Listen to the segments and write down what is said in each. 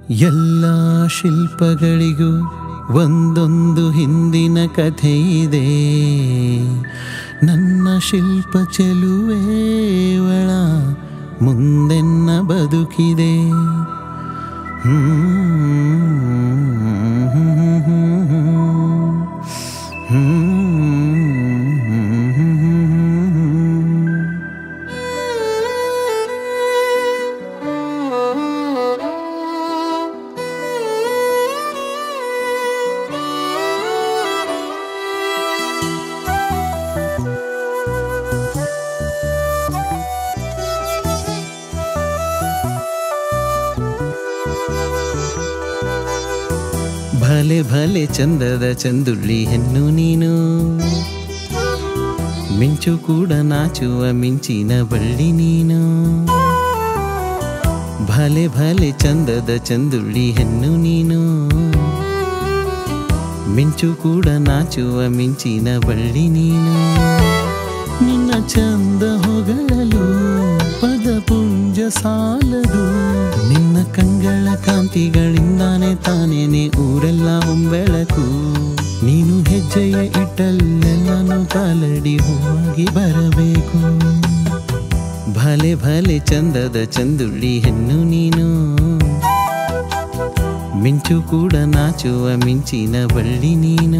ಎಲ್ಲ ಶಿಲ್ಪಗಳಿಗೂ ಒಂದೊಂದು ಹಿಂದಿನ ಕಥೆ ಇದೆ ನನ್ನ ಶಿಲ್ಪ ಚೆಲುವೆವಳ ಮುಂದೆನ್ನ ಬದುಕಿದೆ ಹ್ಮ್ ಭಲೆ ಭಲೆ ಚಂದದ ಚಂದುಳ್ಳಿ ಹೆಣ್ಣು ನೀನು ಮಿಂಚು ಕೂಡ ನಾಚುವ ಮಿಂಚಿನ ಬಳ್ಳಿ ನೀನು ಭಲೆ ಭಲೆ ಚಂದದ ಚಂದುಳ್ಳಿ ಹೆಣ್ಣು ನೀನು ಮಿಂಚು ಕೂಡ ನಾಚುವ ಮಿಂಚಿನ ಬಳ್ಳಿ ನೀನು ನಿನ್ನ ಚಂದ ಹೊಗಳಲು ಪದಪುಂಜ ಸಾಲದು ನಿನ್ನ ಕಂಗಳ ಕಾಂತಿಗಳಿಂದಾನೆ ತಾನೇನೆ ಊರೆಲ್ಲ ಒಂಬೆಳಕು ನೀನು ಹೆಜ್ಜೆಯ ಇಟ್ಟಲ್ಲೆಲ್ಲನೂ ಕಾಲಡಿ ಹೂವಾಗಿ ಬರಬೇಕು ಭಲೆ ಭಲೆ ಚಂದದ ಚಂದುಳ್ಳಿ ಹೆಣ್ಣು ನೀನು ಮಿಂಚು ಕೂಡ ನಾಚುವ ಮಿಂಚಿನ ಬಳ್ಳಿ ನೀನು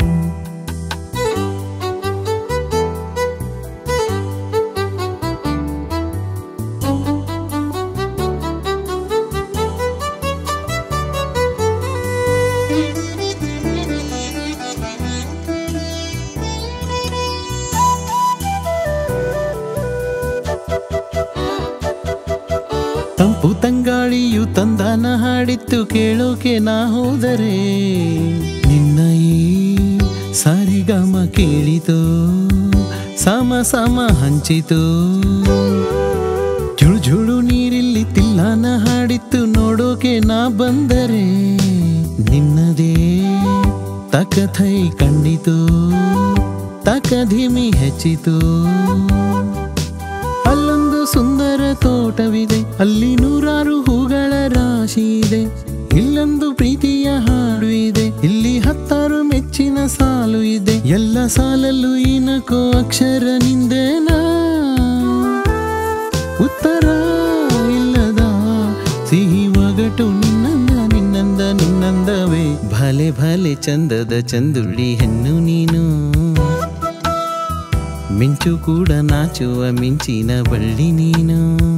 ತಂಪು ತಂಗಾಳಿಯು ತಂದಾನ ಹಾಡಿತ್ತು ಕೇಳೋಕೆ ನಾ ಹೋದರೆ ನಿನ್ನ ಈ ಸಾರಿಗಮ ಕೇಳಿತು ಸಮ ಸಮ ಹಂಚಿತು ಜುಳು ಜುಳು ನೀರಿಲ್ಲಿ ತಿಲ್ಲಾನ ಹಾಡಿತ್ತು ನೋಡೋಕೆ ನಾ ಬಂದರೆ ನಿನ್ನದೇ ತಕಥೈ ಕಂಡಿತು ತಕಧಿಮಿ ಹೆಚ್ಚಿತು ಅಲ್ಲೊಂದು ಸುಂದರ ತೋಟವಿದೆ ಅಲ್ಲಿ ನೂರಾರು ಹೂಗಳ ರಾಶಿ ಇದೆ ಇಲ್ಲೊಂದು ಪ್ರೀತಿಯ ಹಾಡು ಇದೆ ಇಲ್ಲಿ ಹತ್ತಾರು ಮೆಚ್ಚಿನ ಸಾಲು ಇದೆ ಎಲ್ಲ ಸಾಲಲ್ಲೂ ಇನಕೋ ಅಕ್ಷರ ನಿಂದೇನಾ ಉತ್ತರ ಇಲ್ಲದ ಸಿಹಿ ಒಗಟು ನಿನ್ನಂದ ನಿನ್ನಂದ ನಿನ್ನಂದವೇ ಭಲೆ ಭಲೆ ಚಂದದ ಚಂದುಳ್ಳಿ ಹೆಣ್ಣು ನೀನು ಮಿಂಚು ಕೂಡ ನಾಚುವ ಮಿಂಚಿನ ಬಳ್ಳಿ ನೀನು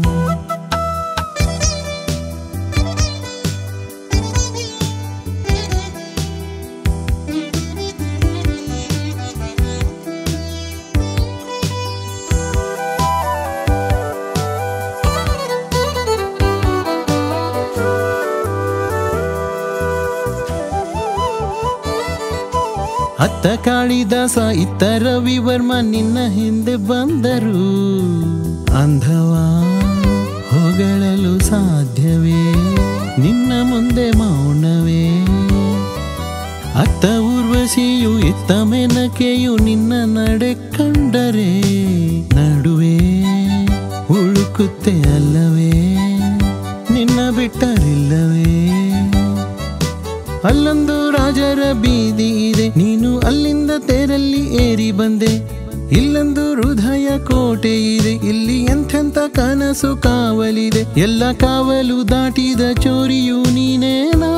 ಅತ್ತ ಕಾಳಿದಾಸ ಇತ್ತ ರವಿವರ್ಮ ನಿನ್ನ ಹಿಂದೆ ಬಂದರು ಅಂಧವ ಹೊಗಳಲು ಸಾಧ್ಯವೇ ನಿನ್ನ ಮುಂದೆ ಮೌನವೇ ಅತ್ತ ಊರ್ವಶಿಯು ಇತ್ತ ಮೆನಕೆಯು ನಿನ್ನ ನಡೆ ಕಂಡರೆ ನಡುವೆ ಹುಳುಕುತ್ತೆ ಅಲ್ಲವೇ ನಿನ್ನ ಬಿಟ್ಟರಿಲ್ಲವೇ ಅಲ್ಲೊಂದು ರಾಜರ ಬೀದಿ ಇದೆ ನೀನು ಅಲ್ಲಿಂದ ತೇರಲ್ಲಿ ಏರಿ ಬಂದೆ ಇಲ್ಲೊಂದು ಹೃದಯ ಕೋಟೆ ಇದೆ ಇಲ್ಲಿ ಎಂಥೆಂಥ ಕನಸು ಕಾವಲಿದೆ ಎಲ್ಲ ಕಾವಲು ದಾಟಿದ ಚೋರಿಯು ನೀನೇನಾ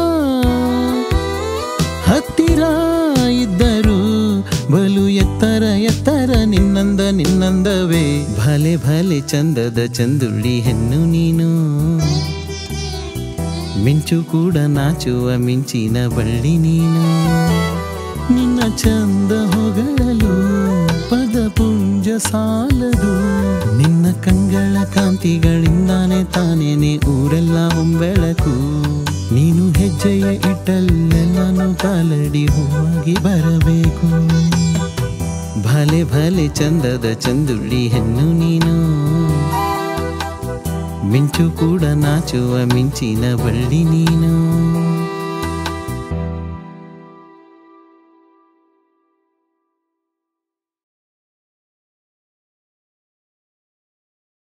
ಹತ್ತಿರ ಇದ್ದರು ಬಲು ಎತ್ತರ ಎತ್ತರ ನಿನ್ನಂದ ನಿನ್ನಂದವೇ ಭಲೆ ಭಲೆ ಚಂದದ ಚಂದುಳ್ಳಿ ಹೆಣ್ಣು ನೀನು ಮಿಂಚು ಕೂಡ ನಾಚುವ ಮಿಂಚಿನ ಬಳ್ಳಿ ನೀನು ನಿನ್ನ ಚಂದ ಹೊಗಳಲು ಪದಪುಂಜ ಸಾಲದು ನಿನ್ನ ಕಂಗಳ ಕಾಂತಿಗಳಿಂದಾನೆ ತಾನೇನೆ ಊರೆಲ್ಲ ಒಂಬೆಳಕು ನೀನು ಹೆಜ್ಜೆಯ ಇಟ್ಟಲ್ಲೆಲ್ಲನೂ ಕಾಲಡಿ ಹೂವಾಗಿ ಬರಬೇಕು ಭಲೆ ಭಲೆ ಚಂದದ ಚಂದುಳ್ಳಿ ಹೆಣ್ಣು ನೀನು ಮಿಂಚು ಕೂಡ ನಾಚುವ ಮಿಂಚಿನ ಬಳ್ಳಿ ನೀನು